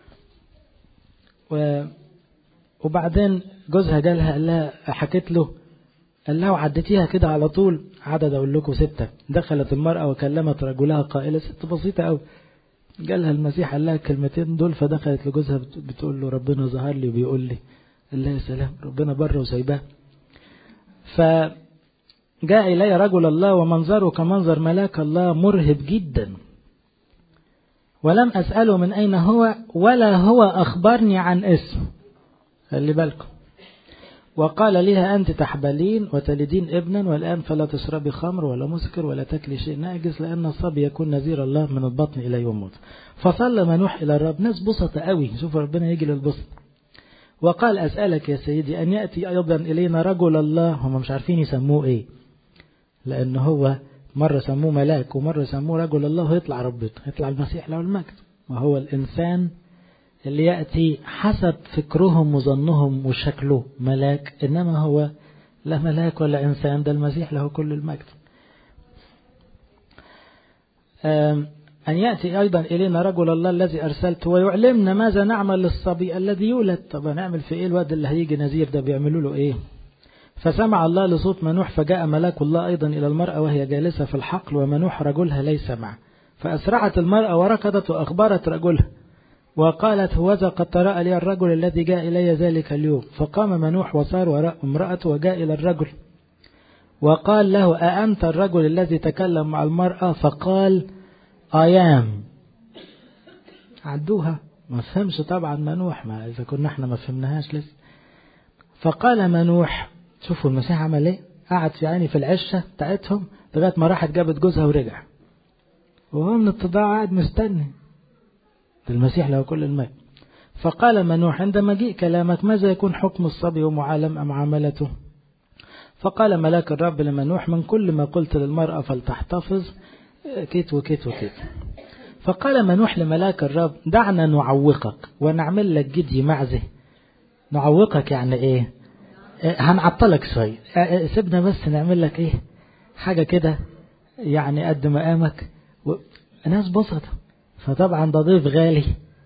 و وبعدين جوزها جالها قال لها حكت له قال لها وعدتيها كده على طول عدد أقول لكم ستة دخلت المرأة وكلمت رجلها قائلة ست بسيطة أوي جالها المسيح قال لها الكلمتين دول فدخلت لجوزها بتقول له ربنا ظهر لي وبيقول لي قال لها يا سلام ربنا بره وسايباه فجاء إلي رجل الله ومنظره كمنظر ملاك الله مرهب جدا ولم أسأله من أين هو ولا هو أخبرني عن اسم خلي بالكم وقال لها أنت تحبلين وتلدين ابنا والآن فلا تشربي خمر ولا مسكر ولا تكلي شيء ناجس لأن الصبي يكون نذير الله من البطن إلى يوم موت فصلى منوح إلى الرب ناس بسطة قوي شوف ربنا يجي للبسط وقال أسألك يا سيدي أن يأتي أيضا إلينا رجل الله هم مش عارفين يسموه إيه لأن هو مرة سموه ملاك ومرة سموه رجل الله ويطلع ربنا يطلع المسيح له المجد وهو الإنسان اللي يأتي حسب فكرهم وظنهم وشكله ملاك إنما هو لا ملاك ولا إنسان ده المسيح له كل المجد أن يأتي أيضا إلينا رجل الله الذي أرسلته ويعلمنا ماذا نعمل للصبي الذي يولد طب نعمل في إيه الواد اللي هيجي نذير ده بيعملوا له إيه فسمع الله لصوت منوح فجاء ملاك الله أيضا إلى المرأة وهي جالسة في الحقل ومنوح رجلها ليس معه فأسرعت المرأة وركضت وأخبرت رجلها وقالت هوذا قد تراءى لي الرجل الذي جاء إلي ذلك اليوم فقام منوح وصار وراء امرأته وجاء إلى الرجل وقال له أأنت الرجل الذي تكلم مع المرأة فقال أيام عدوها ما فهمش طبعا منوح ما إذا كنا احنا ما فهمناهاش لسه فقال منوح شوفوا المسيح عمل ايه قعد في عيني في العشة بتاعتهم لغاية ما راحت جابت جوزها ورجع وهو من التضاع قاعد مستني المسيح له كل المال فقال منوح عندما جيء كلامك ماذا يكون حكم الصبي ومعالم أم عملته فقال ملاك الرب لمنوح من كل ما قلت للمرأة فلتحتفظ كيت وكيت وكيت فقال منوح لملاك الرب دعنا نعوقك ونعمل لك جدي معزه نعوقك يعني ايه هنعطلك شوية سيبنا بس نعمل لك ايه حاجة كده يعني قد مقامك و... ناس بسطة فطبعا ده ضيف غالي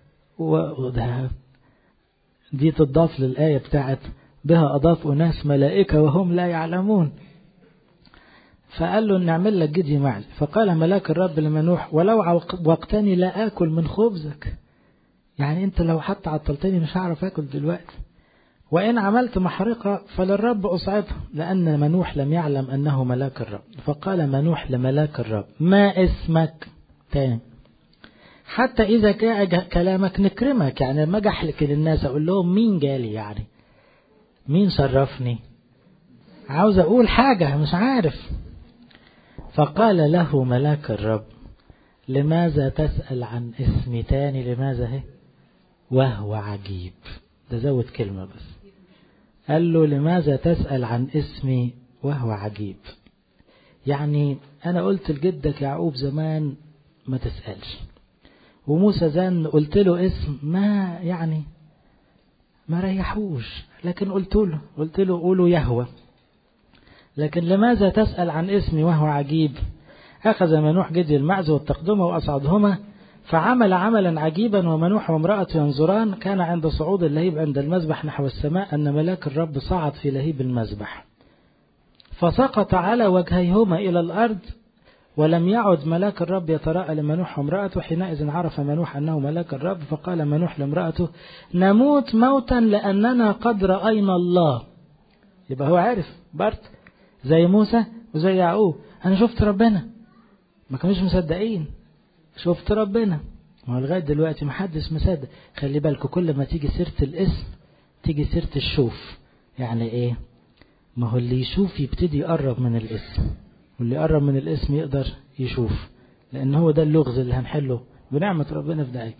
وده دي تضاف للآية بتاعت بها أضاف أناس ملائكة وهم لا يعلمون فقال له نعمل لك جدي معي فقال ملاك الرب لمنوح ولو وقتني لا آكل من خبزك يعني انت لو حتى عطلتني مش هعرف اكل دلوقتي وإن عملت محرقة فللرب أصعدها لأن منوح لم يعلم أنه ملاك الرب فقال منوح لملاك الرب ما اسمك تاني حتى إذا جاء كلامك نكرمك يعني لما أجي أحلك للناس أقول لهم مين جالي يعني مين شرفني عاوز أقول حاجة مش عارف فقال له ملاك الرب لماذا تسأل عن اسمي تاني لماذا هي وهو عجيب ده زود كلمة بس قال له لماذا تسأل عن اسمي وهو عجيب يعني أنا قلت لجدك يعقوب زمان ما تسألش وموسى زن قلت له اسم ما يعني ما ريحوش لكن قلت له قلت له قولوا يهوى لكن لماذا تسأل عن اسمي وهو عجيب أخذ منوح جدي المعز والتقدمة وأصعدهما فعمل عملا عجيبا ومنوح وامرأته ينظران كان عند صعود اللهيب عند المذبح نحو السماء أن ملاك الرب صعد في لهيب المذبح فسقط على وجهيهما إلى الأرض ولم يعد ملاك الرب يتراءى لمنوح وامرأته حينئذ عرف منوح أنه ملاك الرب فقال منوح لامرأته نموت موتا لأننا قد رأينا الله يبقى هو عارف برت زي موسى وزي يعقوب أنا شفت ربنا ما كانوش مصدقين شفت ربنا ما هو لغاية دلوقتي محدش مصدق خلي بالكم كل ما تيجي سيرة الاسم تيجي سيرة الشوف يعني ايه ما هو اللي يشوف يبتدي يقرب من الاسم واللي يقرب من الاسم يقدر يشوف لان هو ده اللغز اللي هنحله بنعمة ربنا في دقيقة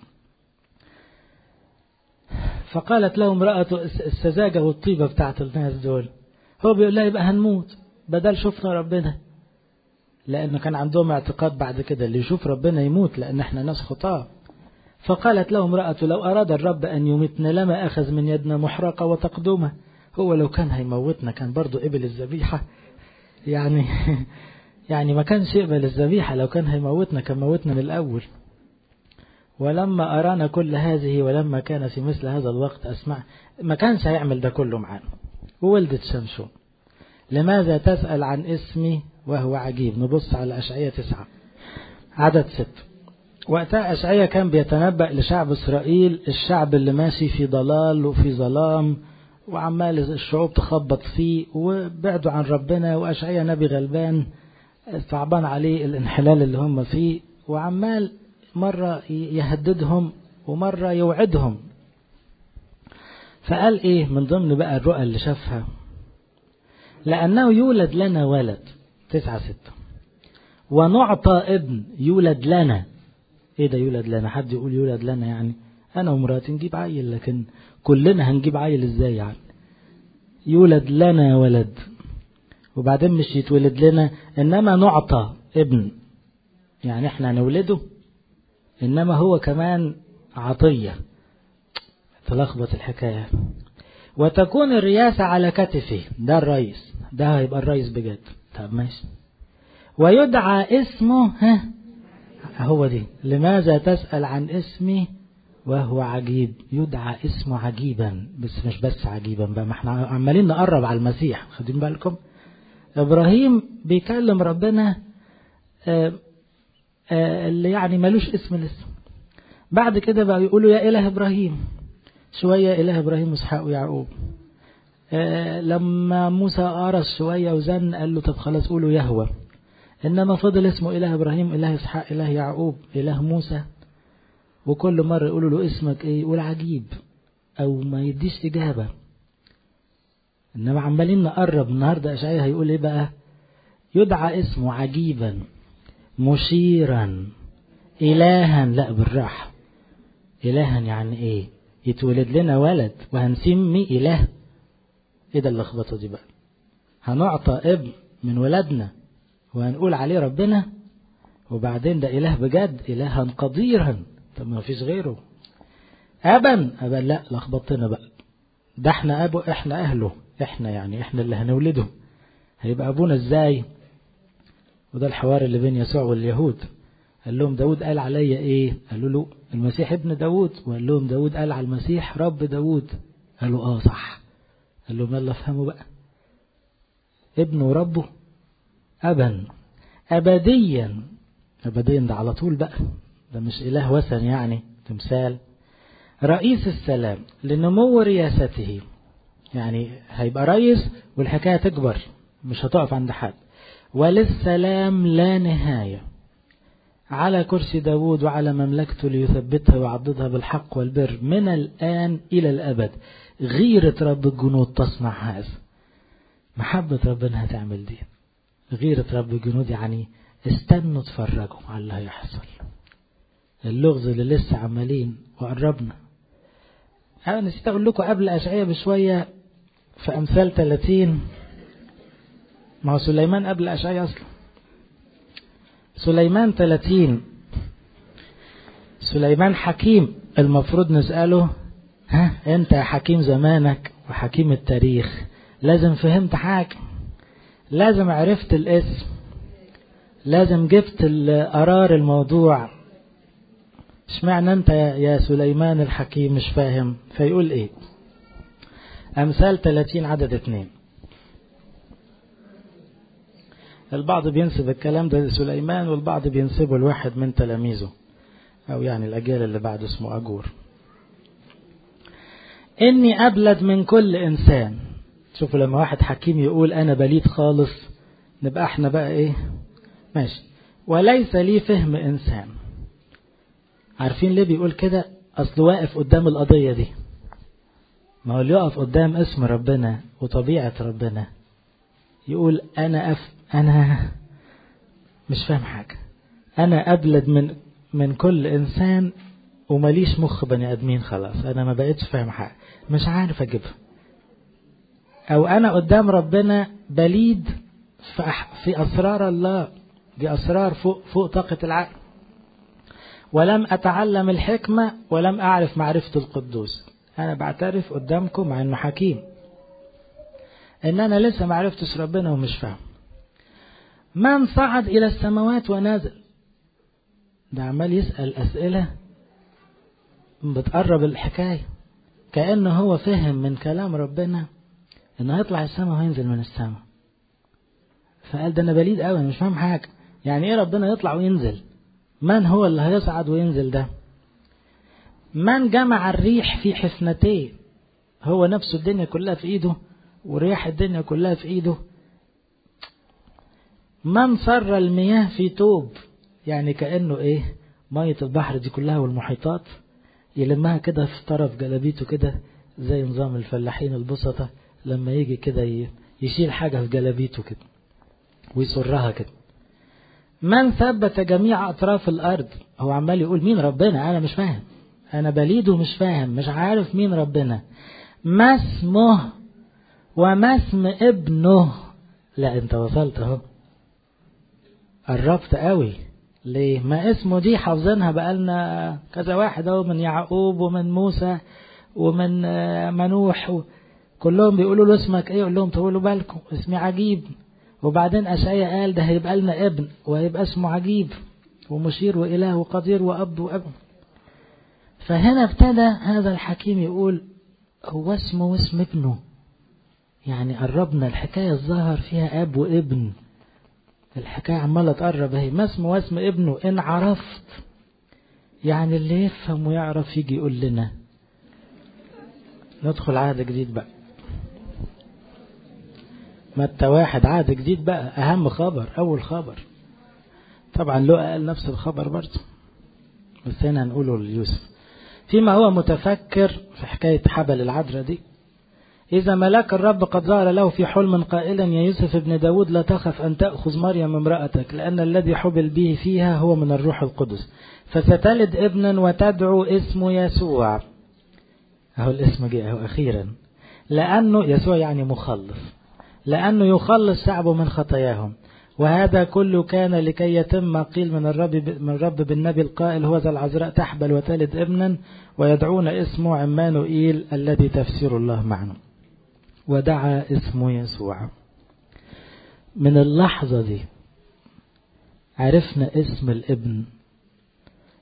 فقالت له امرأته السذاجة والطيبة بتاعت الناس دول هو بيقول لها يبقى هنموت بدل شفنا ربنا لأنه كان عندهم اعتقاد بعد كده اللي يشوف ربنا يموت لأن احنا ناس خطاة فقالت له امرأة لو أراد الرب أن يمتنا لما أخذ من يدنا محرقة وتقدمة هو لو كان هيموتنا كان برضو قبل الذبيحة يعني يعني ما كانش يقبل الذبيحة لو كان هيموتنا كان موتنا من الأول ولما أرانا كل هذه ولما كان في مثل هذا الوقت أسمع ما كانش هيعمل ده كله معانا وولدت شمشون لماذا تسأل عن اسمي وهو عجيب نبص على أشعية تسعة عدد ست وقتها أشعية كان بيتنبأ لشعب إسرائيل الشعب اللي ماشي في ضلال وفي ظلام وعمال الشعوب تخبط فيه وبعدوا عن ربنا وأشعية نبي غلبان صعبان عليه الانحلال اللي هم فيه وعمال مرة يهددهم ومرة يوعدهم فقال ايه من ضمن بقى الرؤى اللي شافها لأنه يولد لنا ولد تسعة ستة ونعطى ابن يولد لنا ايه ده يولد لنا حد يقول يولد لنا يعني انا ومراتي نجيب عيل لكن كلنا هنجيب عيل ازاي يعني يولد لنا ولد وبعدين مش يتولد لنا انما نعطى ابن يعني احنا هنولده انما هو كمان عطية تلخبط الحكاية وتكون الرياسة على كتفه ده الرئيس ده هيبقى الرئيس بجد طب ماشي ويدعى اسمه ها هو دي لماذا تسأل عن اسمي وهو عجيب يدعى اسمه عجيبا بس مش بس عجيبا بقى ما احنا عمالين نقرب على المسيح خدين بالكم ابراهيم بيكلم ربنا آآ آآ اللي يعني ملوش اسم لسه بعد كده بقى يقولوا يا اله ابراهيم شويه اله ابراهيم واسحاق ويعقوب لما موسى قرص شويه وزن قال له طب خلاص قولوا يهوى انما فضل اسمه اله ابراهيم اله اسحاق اله يعقوب اله موسى وكل مرة يقولوا له اسمك ايه يقول عجيب او ما يديش اجابة انما عمالين نقرب النهاردة اشعياء هيقول ايه بقى يدعى اسمه عجيبا مشيرا الها لا بالراحة الها يعني ايه يتولد لنا ولد وهنسمي اله ايه ده اللخبطة دي بقى هنعطى ابن من ولدنا وهنقول عليه ربنا وبعدين ده اله بجد الها قديرا طب ما فيش غيره أبا أبا لا لخبطتنا بقى ده احنا أبو احنا أهله احنا يعني احنا اللي هنولده هيبقى أبونا ازاي وده الحوار اللي بين يسوع واليهود قال لهم داود قال عليا ايه قالوا له المسيح ابن داود وقال لهم داود قال على المسيح رب داود قالوا اه صح قال لهم يلا افهموا بقى ابنه وربه أبا أبديا أبديا ده على طول بقى ده مش إله وثن يعني تمثال رئيس السلام لنمو رياسته يعني هيبقى رئيس والحكاية تكبر مش هتقف عند حد وللسلام لا نهاية على كرسي داود وعلى مملكته ليثبتها ويعضدها بالحق والبر من الآن إلى الأبد غيرة رب الجنود تصنع هذا محبة ربنا هتعمل دي غيرة رب الجنود يعني استنوا اتفرجوا على اللي هيحصل اللغز اللي لسه عمالين وقربنا أنا نسيت أقول لكم قبل أشعية بشوية في أمثال 30 ما هو سليمان قبل أشعية أصلا سليمان 30 سليمان حكيم المفروض نسأله ها أنت يا حكيم زمانك وحكيم التاريخ لازم فهمت حاجة لازم عرفت الاسم لازم جبت قرار الموضوع اشمعنى انت يا سليمان الحكيم مش فاهم فيقول ايه امثال 30 عدد اتنين البعض بينسب الكلام ده لسليمان والبعض بينسبه لواحد من تلاميذه او يعني الاجيال اللي بعده اسمه اجور اني ابلد من كل انسان شوفوا لما واحد حكيم يقول انا بليد خالص نبقى احنا بقى ايه ماشي وليس لي فهم انسان عارفين ليه بيقول كده اصل واقف قدام القضية دي ما هو اللي يقف قدام اسم ربنا وطبيعة ربنا يقول انا أف انا مش فاهم حاجة انا ابلد من من كل انسان ومليش مخ بني ادمين خلاص انا ما بقتش فاهم حاجة مش عارف اجيبها او انا قدام ربنا بليد في اسرار الله دي اسرار فوق فوق طاقة العقل ولم اتعلم الحكمة ولم اعرف معرفة القدوس انا بعترف قدامكم مع انه حكيم ان انا لسه ما عرفتش ربنا ومش فاهم من صعد الى السماوات ونزل ده عمال يسأل اسئلة بتقرب الحكاية كأنه هو فهم من كلام ربنا انه هيطلع السماء وهينزل من السماء فقال ده انا بليد قوي انا مش فاهم حاجه يعني ايه ربنا يطلع وينزل من هو اللي هيصعد وينزل ده من جمع الريح في حفنتيه هو نفسه الدنيا كلها في ايده ورياح الدنيا كلها في ايده من صر المياه في توب يعني كأنه ايه مية البحر دي كلها والمحيطات يلمها كده في طرف جلابيته كده زي نظام الفلاحين البسطة لما يجي كده يشيل حاجة في جلابيته كده ويصرها كده من ثبت جميع أطراف الأرض هو عمال يقول مين ربنا أنا مش فاهم أنا بليد ومش فاهم مش عارف مين ربنا ما اسمه وما اسم ابنه لا انت وصلت اهو قربت قوي ليه ما اسمه دي حافظينها بقالنا كذا واحد اهو من يعقوب ومن موسى ومن منوح كلهم بيقولوا له اسمك ايه يقول لهم طولوا بالكم اسمي عجيب وبعدين اشعيا قال ده هيبقى لنا ابن وهيبقى اسمه عجيب ومشير واله وقدير واب واب فهنا ابتدى هذا الحكيم يقول هو اسمه واسم ابنه يعني قربنا الحكاية الظهر فيها اب وابن الحكاية عمالة تقرب اهي ما اسمه واسم ابنه ان عرفت يعني اللي يفهم ويعرف يجي يقول لنا ندخل عهد جديد بقى متى واحد عهد جديد بقى أهم خبر أول خبر طبعا له قال نفس الخبر برضه بس هنا هنقوله ليوسف فيما هو متفكر في حكاية حبل العذراء دي إذا ملاك الرب قد ظهر له في حلم قائلا يا يوسف ابن داود لا تخف أن تأخذ مريم امرأتك لأن الذي حبل به فيها هو من الروح القدس فستلد ابنا وتدعو اسمه يسوع أهو الاسم جاء أهو أخيرا لأنه يسوع يعني مخلص لأنه يخلص شعبه من خطاياهم وهذا كله كان لكي يتم ما قيل من الرب من الرب بالنبي القائل هو ذا العذراء تحبل وتلد ابنا ويدعون اسمه عمانوئيل الذي تفسير الله معنا ودعا اسمه يسوع من اللحظة دي عرفنا اسم الابن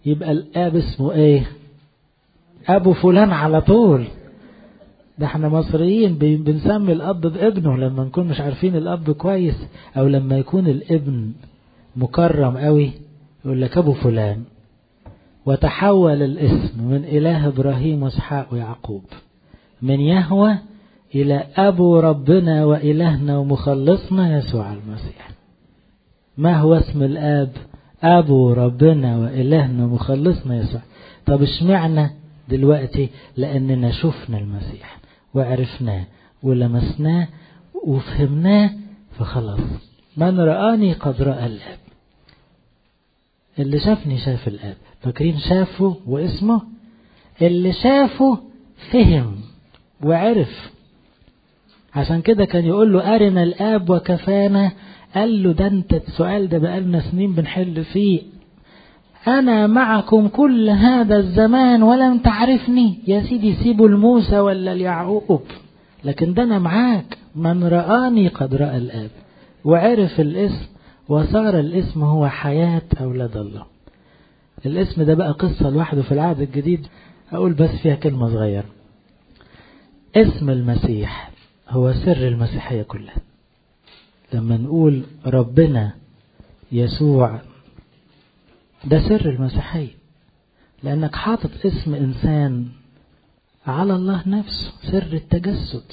يبقى الاب اسمه ايه ابو فلان على طول ده احنا مصريين بنسمي الاب بابنه لما نكون مش عارفين الاب كويس او لما يكون الابن مكرم قوي يقول لك ابو فلان وتحول الاسم من اله ابراهيم واسحاق ويعقوب من يهوى الى ابو ربنا والهنا ومخلصنا يسوع المسيح ما هو اسم الاب ابو ربنا والهنا ومخلصنا يسوع طب اشمعنى دلوقتي لاننا شفنا المسيح وعرفناه ولمسناه وفهمناه فخلاص من رآني قد رأى الآب اللي شافني شاف الآب فاكرين شافه واسمه اللي شافه فهم وعرف عشان كده كان يقول له أرنا الآب وكفانا قال له ده انت السؤال ده بقالنا سنين بنحل فيه أنا معكم كل هذا الزمان ولم تعرفني يا سيدي سيبوا لموسى ولا ليعقوب لكن ده أنا معاك من رآني قد رأى الآب وعرف الاسم وصار الاسم هو حياة أولاد الله الاسم ده بقى قصة لوحده في العهد الجديد أقول بس فيها كلمة صغيرة اسم المسيح هو سر المسيحية كلها لما نقول ربنا يسوع ده سر المسيحية لأنك حاطط اسم إنسان على الله نفسه سر التجسد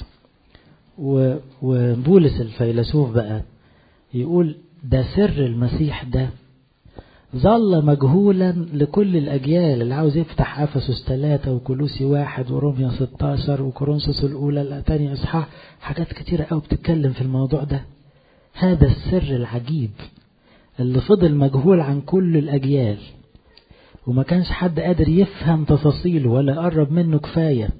وبولس الفيلسوف بقى يقول ده سر المسيح ده ظل مجهولا لكل الأجيال اللي عاوز يفتح أفسس ثلاثة وكلوسي واحد وروميا 16 وكورنثوس الأولى الثانية إصحاح حاجات كتيرة قوي بتتكلم في الموضوع ده هذا السر العجيب اللي فضل مجهول عن كل الأجيال وما كانش حد قادر يفهم تفاصيله ولا يقرب منه كفاية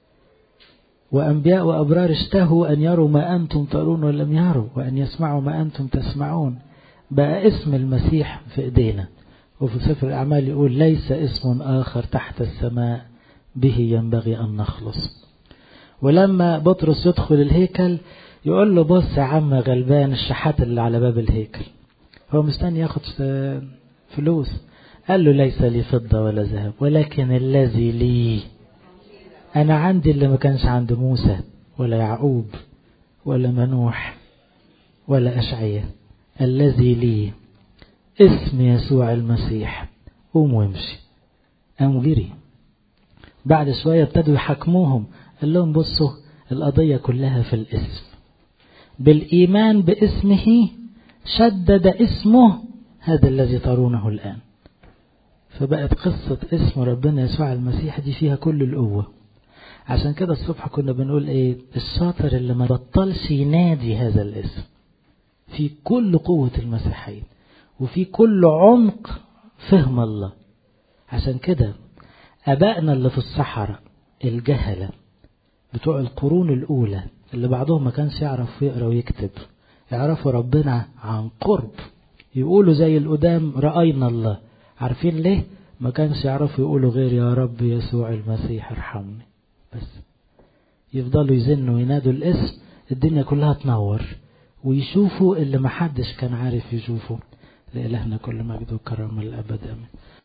وأنبياء وأبرار اشتهوا أن يروا ما أنتم ترون ولم يروا وأن يسمعوا ما أنتم تسمعون بقى اسم المسيح في إيدينا وفي سفر الأعمال يقول ليس اسم آخر تحت السماء به ينبغي أن نخلص ولما بطرس يدخل الهيكل يقول له بص يا عم غلبان الشحات اللي على باب الهيكل هو مستني ياخد فلوس قال له ليس لي فضة ولا ذهب ولكن الذي لي أنا عندي اللي ما كانش عند موسى ولا يعقوب ولا منوح ولا أشعية الذي لي اسم يسوع المسيح قوم وامشي قاموا جري بعد شوية ابتدوا يحاكموهم قال لهم بصوا القضية كلها في الاسم بالإيمان باسمه شدد اسمه هذا الذي ترونه الآن فبقت قصة اسم ربنا يسوع المسيح دي فيها كل القوة عشان كده الصبح كنا بنقول ايه الشاطر اللي ما بطلش ينادي هذا الاسم في كل قوة المسيحية وفي كل عمق فهم الله عشان كده أبائنا اللي في الصحراء الجهلة بتوع القرون الأولى اللي بعضهم ما كانش يعرف يقرأ ويكتب يعرفوا ربنا عن قرب يقولوا زي القدام رأينا الله عارفين ليه ما كانش يعرفوا يقولوا غير يا رب يسوع المسيح ارحمني بس يفضلوا يزنوا وينادوا الاسم الدنيا كلها تنور ويشوفوا اللي محدش كان عارف يشوفه لإلهنا كل مجد وكرم الأبد أمين